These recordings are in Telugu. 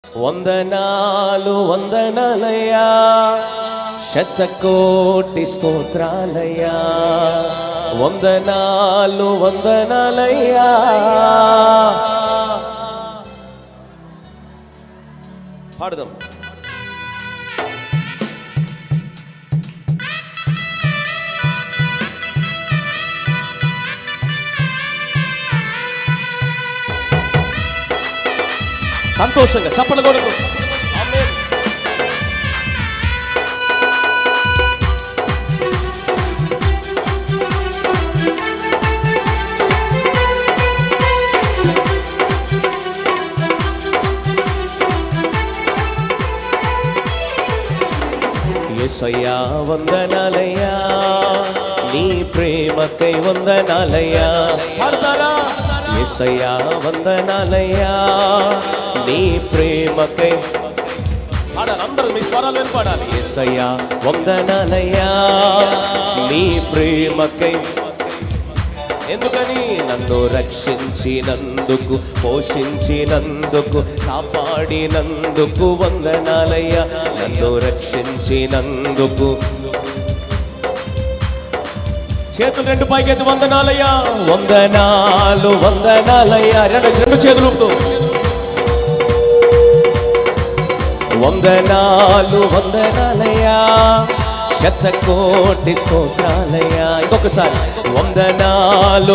వందనాలు వందనాలయ్యా శతకోటి స్తోత్రాలయ్యా వందనాలు వందనాలయ్యా పాడదాం సంతోషంగా చప్పలు కొడుకు ఆమేన్. యేసయ్యా వందనాలయ్యా నీ ప్రేమకై వందనాలయ్యా పాడతారా యేసయ్యా వందనాలయ్యా నీ ప్రేమకై పాడాలి అందరూ మీ స్వరాలు వినపడాలి యేసయ్యా వందనాలయ్యా నీ ప్రేమకై ఎందుకని నన్ను రక్షించినందుకు పోషించినందుకు కాపాడినందుకు వందనాలయ్యా నన్ను రక్షించినందుకు చేతులు రెండు పైకెత్తి వందనాలయ్యా వందనాలు వందనాలయ్యా రెండు రెండు చేతులు ఊపుతూ. వందనాలు వందనాలయ్యా శతకోటి స్తోత్రాలయ్యా ఇంకొకసారి వందనాలు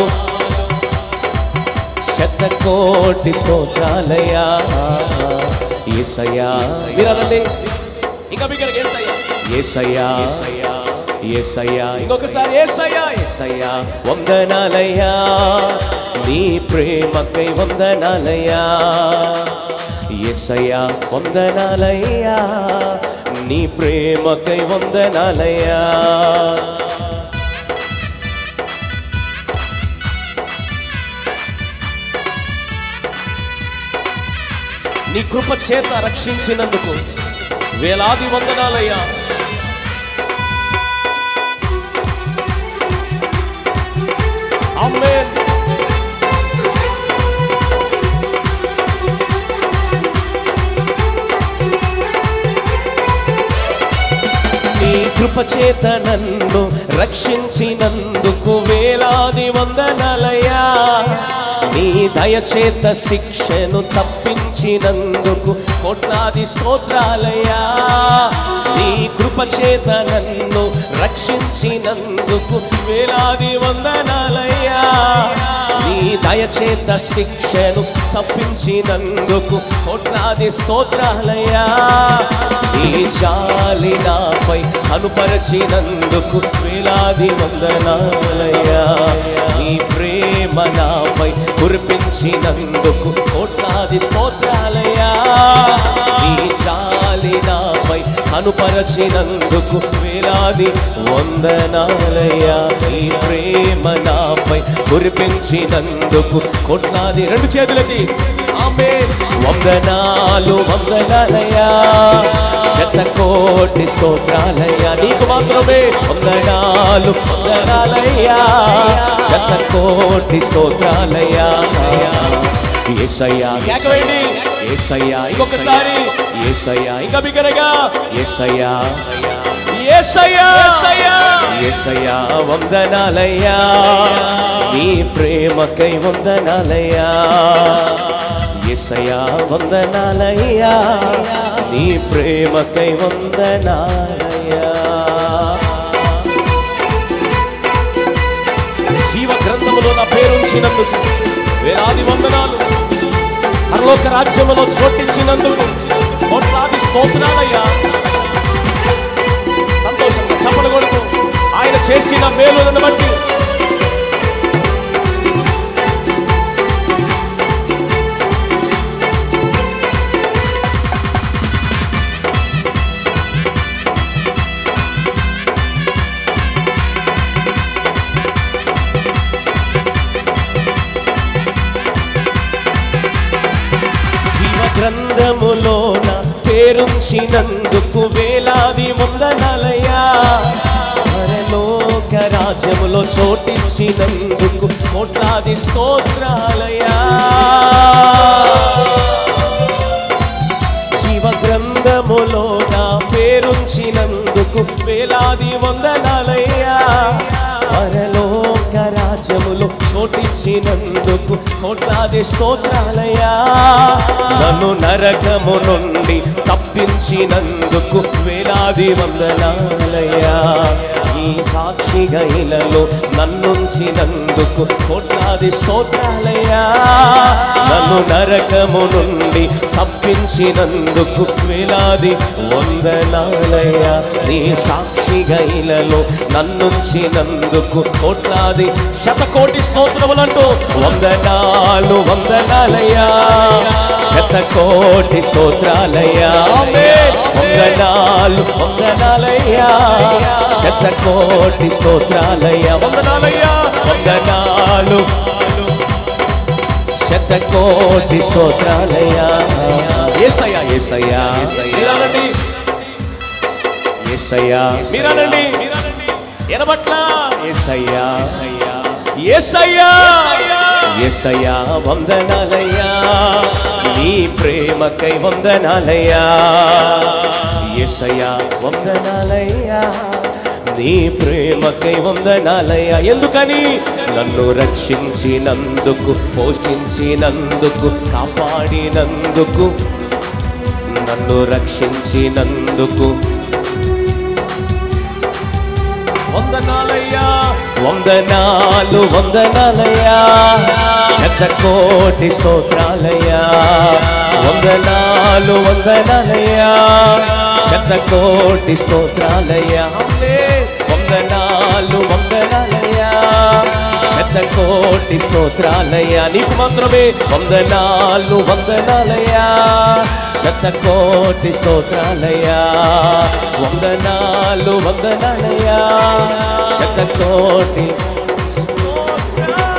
శతకోటి స్తోత్రాలయ్యా ఏసయ్యా మీరనండి ఇంకా మీకు ఏసయ్యా ఏసయ్యా ఏసయ్యా ఇంకొకసారి ఏసయ్యా ఏసయ్యా వందనాలయ్యా నీ ప్రేమకై వందనాలయ్యా ఏసయ్యా వందనాలయ్యా నీ ప్రేమకై వందనాలయ్యా నీ కృప చేత రక్షించినందుకు వేలాది వందనాలయ్యా ఆమేన్ నీ కృప చేత నన్ను రక్షించినందుకు వేలాది వందనాలయ్యా నీ దయచేత శిక్షను తప్పించినందుకు కోట్లాది స్తోత్రాలయ్యా నీ కృప చేత నన్ను రక్షించినందుకు వేలాది వందనాలయ్యా నీ దయచేత శిక్షను తప్పించినందుకు కోట్లాది స్తోత్రాలయ్యా నీ జాలి నాపై అనుపరచినందుకు వేలాది వందనాలయ్యా నీ ప్రేమ నాపై కురిపించినందుకు కోట్లాది స్తోత్రాలయ్యా నీ జాలి నాపై అనుపరచినందుకు వేలాది వందనాలయ్యా నీ ప్రేమ నాపై కురిపించినందుకు కోట్లాది రెండు చేతులది ఆమె వందనాలు వందనాలయ్యా శతకోటి స్తోత్రాలయ్యా నీకు మాత్రమే వందనాలు వందనాలయ్యా శతకోటి స్తోత్రాలయ్యా ఏసయ్యా ఏకవేండి ఏసయ్యా ఇంకొకసారి ఏసయ్యా ఇంకా బిగ్గరగా ఏసయ్యా ఏసయ్యా ఏసయ్యా ఏసయ్యా వందనాలయ్యా నీ ప్రేమకై వందనాలయ్యా ఏసయ్యా వందనాలయ్యా నీ ప్రేమకై వందనాలయ్యా జీవ గ్రంథములో నా పేరుంచినందుకు వేలాది వందనాలు పరలోక రాజ్యములో చోటించినందుకు కోట్లాది స్తోత్రాలయ్యా సంతోషంగా చప్పలు కొడుతూ ఆయన చేసిన మేలులను బట్టి జీవ గ్రంథములోన పేరుంచినందుకు వేలాది వందనాలయ్యా పరలోక రాజ్యములో చోటించినందుకు కోట్లాది స్తోత్రాలయ్యా గ్రంథములో నా పేరుంచినందుకు వేలాది వందనాలయ్యా పరలోక రాజ్యములో చోటిచ్చినందుకు కోట్లాది స్తోత్రాలయ్యా నన్ను నరకము నుండి తప్పించినందుకు వేలాది వందనాలయ్యా ఈ సాక్షిగా ఇలలో నన్నుంచినందుకు కోట్లాది స్తోత్రాలయ్యా నన్ను నరకము నుండి తప్పించినందుకు వేలాది వందనాలయ్యా నీ సాక్షిగా ఇలలో నన్నుంచినందుకు కోట్లాది శతకోటి స్తోత్రములంటూ వందనాలు వందనాలయ్యా శతకోటి స్తోత్రాలయ్యా ఆమేన్. వందనాలు వందనాలయ్యా శతకోటి స్తోత్రాలయ్యా వందనాలయ్యా వందనాలు శతకోటి స్తోత్రాలయ్యా ఏసయ్యా ఏసయ్యా మీరానండి ఏసయ్యా మీరానండి ఎనబట్ల ఏసయ్యా ఏసయ్యా ఏసయ్యా వందనాలయ్యా నీ ప్రేమకై వందనాలయ్యా ఏసయ్యా వందనాలయ్యా నీ ప్రేమకై వందనాలయ్యా ఎందుకని నన్ను రక్షించినందుకు పోషించినందుకు కాపాడినందుకు నన్ను రక్షించినందుకు వందనాలయ్యా వందనాలు వందనాలయ్యా శతకోటి స్తోత్రాలయ్యా వందనాలు వందనాలయ్యా శతకోటి స్తోత్రాలయ్యా ఆమేన్. వందనాలు వందనాలయ్యా శతకోటి స్తోత్రాలయ్యా నీకు మాత్రమే వందనాలు వందనాలయ్యా శతకోటి స్తోత్రాలయ్యా వందనాలు వందనాలయ్యా శతకోటి స్తోత్రాలయ్యా